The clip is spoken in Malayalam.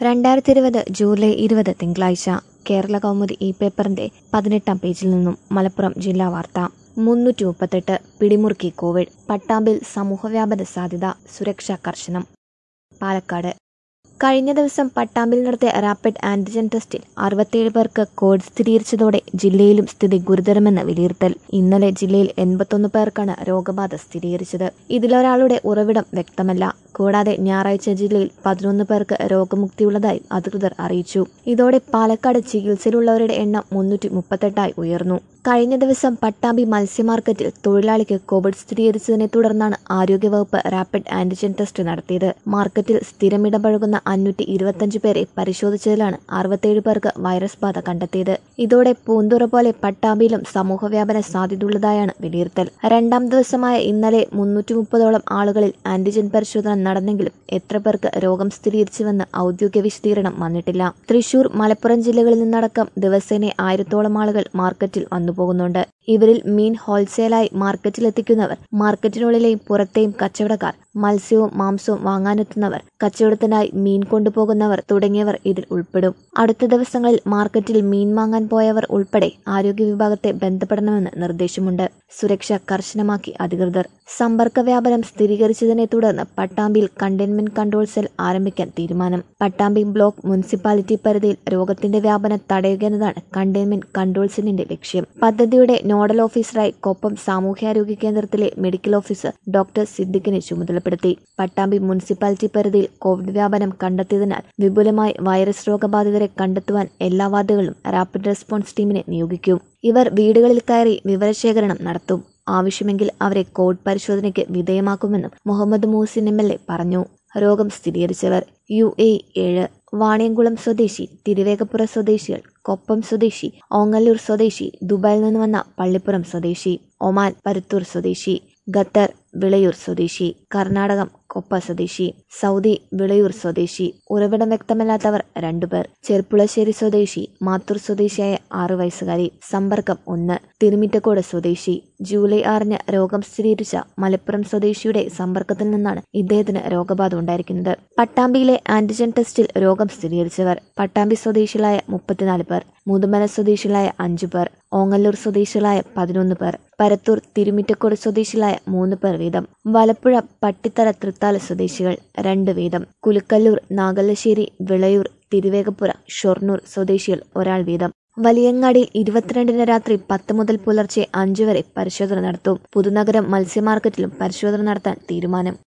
രണ്ടായിരത്തി ഇരുപത് ജൂലൈ ഇരുപത് തിങ്കളാഴ്ച കേരള കൗമുദി ഈ പേപ്പറിന്റെ പതിനെട്ടാം പേജിൽ നിന്നും മലപ്പുറം ജില്ലാ വാർത്ത മുന്നൂറ്റി മുപ്പത്തെട്ട് പിടിമുറുക്കി കോവിഡ് പട്ടാമ്പിൽ സമൂഹവ്യാപന സാധ്യത സുരക്ഷ കർശനം പാലക്കാട് കഴിഞ്ഞ ദിവസം പട്ടാമ്പിൽ നടത്തിയ റാപ്പിഡ് ആന്റിജൻ ടെസ്റ്റിൽ അറുപത്തിയേഴ് പേർക്ക് കോവിഡ് സ്ഥിരീകരിച്ചതോടെ ജില്ലയിലും സ്ഥിതി ഗുരുതരമെന്ന് വിലയിരുത്തൽ ഇന്നലെ ജില്ലയിൽ എൺപത്തൊന്ന് പേർക്കാണ് രോഗബാധ സ്ഥിരീകരിച്ചത് ഇതിലൊരാളുടെ ഉറവിടം വ്യക്തമല്ല കൂടാതെ ഞായറാഴ്ച ജില്ലയിൽ പതിനൊന്ന് പേർക്ക് രോഗമുക്തിയുള്ളതായി അധികൃതർ അറിയിച്ചു ഇതോടെ പാലക്കാട് ചികിത്സയിലുള്ളവരുടെ എണ്ണം മുന്നൂറ്റി മുപ്പത്തെട്ടായി ഉയർന്നു കഴിഞ്ഞ ദിവസം പട്ടാമ്പി മത്സ്യ മാർക്കറ്റിൽ തൊഴിലാളിക്ക് കോവിഡ് സ്ഥിരീകരിച്ചതിനെ തുടർന്നാണ് ആരോഗ്യവകുപ്പ് റാപ്പിഡ് ആന്റിജൻ ടെസ്റ്റ് നടത്തിയത് മാർക്കറ്റിൽ സ്ഥിരമിടപഴകുന്ന അഞ്ഞൂറ്റി ഇരുപത്തഞ്ച് പേരെ പരിശോധിച്ചതിലാണ് അറുപത്തേഴ് പേർക്ക് വൈറസ് ബാധ കണ്ടെത്തിയത് ഇതോടെ പൂന്തുറ പോലെ പട്ടാമ്പിയിലും സമൂഹവ്യാപന സാധ്യതയുള്ളതായാണ് വിലയിരുത്തൽ രണ്ടാം ദിവസമായ ഇന്നലെ മുന്നൂറ്റി മുപ്പതോളം ആളുകളിൽ ആന്റിജൻ പരിശോധന നടന്നെങ്കിലും എത്ര പേർക്ക് രോഗം സ്ഥിരീകരിച്ചുവെന്ന് ഔദ്യോഗിക വിശദീകരണം വന്നിട്ടില്ല തൃശൂർ മലപ്പുറം ജില്ലകളിൽ നിന്നടക്കം ദിവസേന ആയിരത്തോളം ആളുകൾ മാർക്കറ്റിൽ വന്നുപോകുന്നുണ്ട് ഇവരിൽ മീൻ ഹോൾസെയിലായി മാർക്കറ്റിലെത്തിക്കുന്നവർ മാർക്കറ്റിനുള്ളിലെയും പുറത്തെയും കച്ചവടക്കാർ മത്സ്യവും മാംസവും വാങ്ങാനെത്തുന്നവർ കച്ചവടത്തിനായി മീൻ കൊണ്ടുപോകുന്നവർ തുടങ്ങിയവർ ഇതിൽ ഉൾപ്പെടും അടുത്ത ദിവസങ്ങളിൽ മാർക്കറ്റിൽ മീൻ വാങ്ങാൻ പോയവർ ഉൾപ്പെടെ ആരോഗ്യ വിഭാഗത്തെ ബന്ധപ്പെടണമെന്ന് നിർദ്ദേശമുണ്ട് സുരക്ഷ കർശനമാക്കി അധികൃതർ സമ്പർക്ക വ്യാപനം സ്ഥിരീകരിച്ചതിനെ തുടർന്ന് പട്ടാമ്പിയിൽ കണ്ടെയ്ൻമെന്റ് കൺട്രോൾ സെൽ ആരംഭിക്കാൻ തീരുമാനം പട്ടാമ്പി ബ്ലോക്ക് മുനിസിപ്പാലിറ്റി പരിധിയിൽ രോഗത്തിന്റെ വ്യാപനം തടയുക എന്നതാണ് കണ്ടെയ്ൻമെന്റ് കൺട്രോൾ സെല്ലിന്റെ ലക്ഷ്യം പദ്ധതിയുടെ നോഡൽ ഓഫീസറായി കൊപ്പം സാമൂഹ്യാരോഗ്യ കേന്ദ്രത്തിലെ മെഡിക്കൽ ഓഫീസർ ഡോക്ടർ സിദ്ദിഖിനെ ചുമതലപ്പെടുത്തി പട്ടാമ്പി മുനിസിപ്പാലിറ്റി പരിധിയിൽ കോവിഡ് വ്യാപനം കണ്ടെത്തിയതിനാൽ വിപുലമായി വൈറസ് രോഗബാധിതരെ കണ്ടെത്തുവാൻ എല്ലാ വാർഡുകളിലും റാപ്പിഡ് റെസ്പോൺസ് ടീമിനെ നിയോഗിക്കും ഇവർ വീടുകളിൽ കയറി വിവരശേഖരണം നടത്തും ആവശ്യമെങ്കിൽ അവരെ കോവിഡ് പരിശോധനയ്ക്ക് വിധേയമാക്കുമെന്നും Muhammad Muhsin M L A പറഞ്ഞു രോഗം സ്ഥിരീകരിച്ചവർ യു എ ഏഴ് വാണിയംകുളം സ്വദേശി തിരുവേഗപ്പുറ സ്വദേശികൾ കൊപ്പം സ്വദേശി ഓങ്ങല്ലൂർ സ്വദേശി ദുബായിൽ നിന്ന് വന്ന പള്ളിപ്പുറം സ്വദേശി ഒമാൻ പരുത്തൂർ സ്വദേശി ഖത്തർ വിളയൂർ സ്വദേശി കർണാടകം കൊപ്പ സ്വദേശി സൗദി വിളയൂർ സ്വദേശി ഉറവിടം വ്യക്തമല്ലാത്തവർ രണ്ടുപേർ ചെർപ്പുളശ്ശേരി സ്വദേശി മാത്തൂർ സ്വദേശിയായ ആറു വയസ്സുകാരി സമ്പർക്കം ഒന്ന് തിരുമിറ്റക്കോട് സ്വദേശി ജൂലൈ ആറിന് രോഗം സ്ഥിരീകരിച്ച മലപ്പുറം സ്വദേശിയുടെ സമ്പർക്കത്തിൽ നിന്നാണ് ഇദ്ദേഹത്തിന് രോഗബാധ ഉണ്ടായിരിക്കുന്നത് പട്ടാമ്പിയിലെ ആന്റിജൻ ടെസ്റ്റിൽ രോഗം സ്ഥിരീകരിച്ചവർ പട്ടാമ്പി സ്വദേശികളായ മുപ്പത്തിനാല് പേർ മുതുമല സ്വദേശികളായ അഞ്ചു പേർ ഓങ്ങല്ലൂർ സ്വദേശികളായ പതിനൊന്ന് പേർ പരത്തൂർ തിരുമിറ്റക്കോട് സ്വദേശികളായ മൂന്ന് പേർ വീതം വലപ്പുഴ പട്ടിത്തല തൃത്താല സ്വദേശികൾ രണ്ട് വീതം കുലുക്കല്ലൂർ നാഗലശ്ശേരി വിളയൂർ തിരുവേഗപ്പുര ഷൊർണൂർ സ്വദേശികൾ ഒരാൾ വീതം വലിയങ്ങാടിയിൽ ഇരുപത്തിരണ്ടിന് രാത്രി പത്ത് മുതൽ പുലർച്ചെ അഞ്ചു വരെ പരിശോധന നടത്തും പുതുനഗരം മത്സ്യ മാർക്കറ്റിലും പരിശോധന നടത്താൻ തീരുമാനം